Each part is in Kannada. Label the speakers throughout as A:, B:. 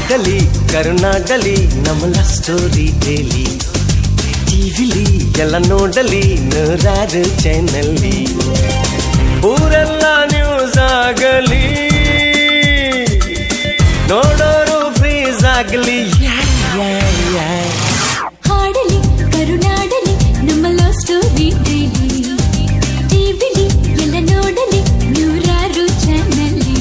A: ಹಾಡಲಿ ಕರುನಾಡಲಿ ನಮ್ಮಲ ಸ್ಟೋರಿ ಡೈಲಿ ಟಿವಿಲಿ ಎಲ್ಲ ನೋಡಲಿ ನೂರಾರು ಚಾನಲ್ಲಿ ಊರೆಲ್ಲ ನ್ಯೂಸ್ ಆಗಲಿ ನೋಡೋರು ಫ್ರೀಸ್ ಆಗಲಿ
B: ಹಾಡಲಿ ಕರುನಾಡಲಿ ನಮ್ಮ ಲವ್ ಸ್ಟೋರಿ ಡೈಲಿ ಟಿವಿಲಿ ಎಲ್ಲ ನೋಡಲಿ ನೂರಾರು ಚಾನಲ್ಲಿ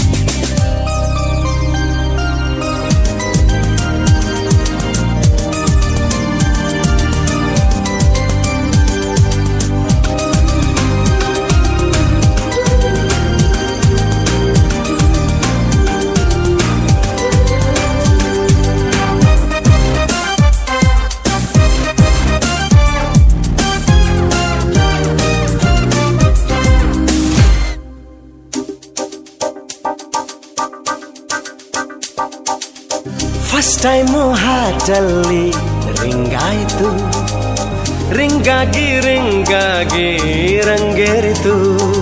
A: ಫಸ್ಟ್ ಟೈಮು ಹಾಟಲ್ಲಿ ರಿಂಗ್ ಆಯ್ತು ರಿಂಗಾಗಿ ರಿಂಗಾಗಿ ರಂಗೇರಿತು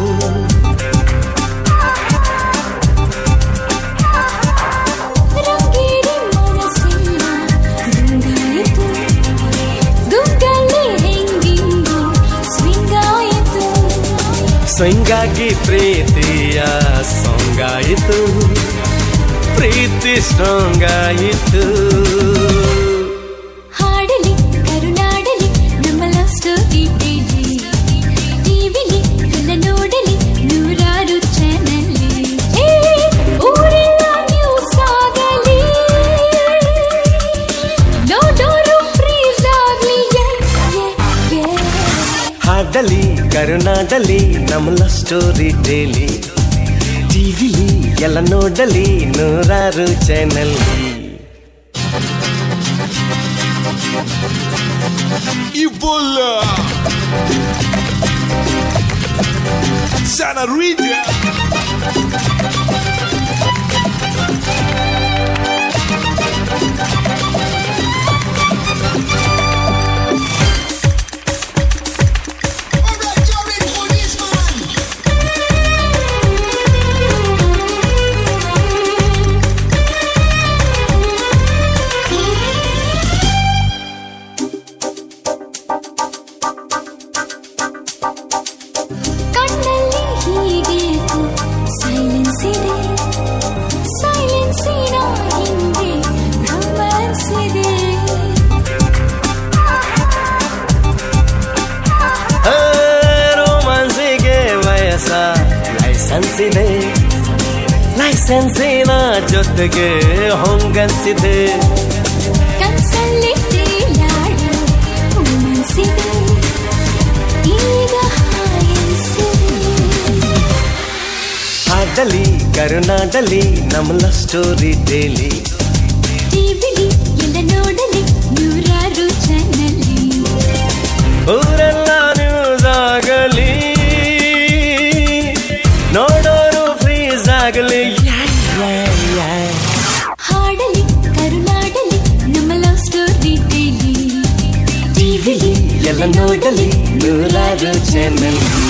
B: ರಂಗೇರಿ ಮನಸ್ಸಿನ ದುಂಗಾಯಿತು ದುಂಗಲ್ಲಿ ಹೆಂಗಿಂಗು ಸ್ವಿಂಗ್ ಆಯಿತು
A: ಸ್ವಂಗಾಗಿ ಪ್ರೀತಿಯ ಸಾಂಗ್ ಆಯಿತು ಪ್ರೀತಿ ಸ್ಟ್ರಾಂಗ್ ಆಯಿತು
B: ಹಾಡಲಿ ಕರುನಾಡಲಿ ನಮ್ಮ ಲವ್ ಸ್ಟೋರಿ ಡೈಲಿ ಟಿವಿಲಿ ಎಲ್ಲ ನೋಡಲಿ ನೂರಾರು ಚಾನಲ್ಲಿ ಊರೆಲ್ಲ ನ್ಯೂಸ್ ಆಗಲಿ ನೋಡೋರು ಫ್ರೀಸ್ ಆಗಲಿ
A: ಹಾಡಲಿ ಕರುನಾಡಲಿ ನಮ್ಮಲ ಸ್ಟೋರಿ ಡೈಲಿ ಟಿವಿಲಿ ಎಲ್ಲ ನೋಡಲಿ ನೂರಾರು ಚಾನಲ್ಲಿ
C: Ebola. Sanarita.
D: Alright, you're ready for this, man.
B: ಕಣ್ಣಲ್ಲಿ ಹೀಗೆ ಸೈಲೆನ್ಸ್ ಇದೆ ಸೈಲೆನ್ಸಿನ ಹಿಂದೆ ರೊಮ್ಯಾನ್ಸ್ ಇದೆ
A: ರೋಮಾನ್ಸಿಗೆ ವಯಸ್ಸ ಲೈಸೆನ್ಸ್ ಇದೆ ಲೈಸೆನ್ಸಿನ ಜೊತೆಗೆ ಹೊಂಗನ್ಸಿದೆ
B: ಕನ್ಸಲ್ಲಿ ತೇಲಾಡೋ ಮನಸ್ಸಿದೆ ಈಗ ಹಾಯಿಸಿದೆ
A: ಹಾಡಲಿ ಕರುನಾಡಲಿ ನಮ್ಮಲ ಸ್ಟೋರಿ ಡೈಲಿ
B: ಟಿವಿಲಿ ಎಲ್ಲ ನೋಡಲಿ ನೂರಾರು ಚಾನಲ್ಲಿ
A: ಊರೆಲ್ಲ ನ್ಯೂಸ್ ಆಗಲಿ ನೋಡೋರು ಫ್ರೀಸ್ ಆಗಲಿ
B: ಹಾಡಲಿ ಕರುನಾಡಲಿ ನಮ್ಮ ಲವ್ ಸ್ಟೋರಿ ಡೈಲಿ
A: ಟಿವಿಲಿ ಎಲ್ಲ ನೋಡಲಿ ನೂರಾರು ಚಾನಲ್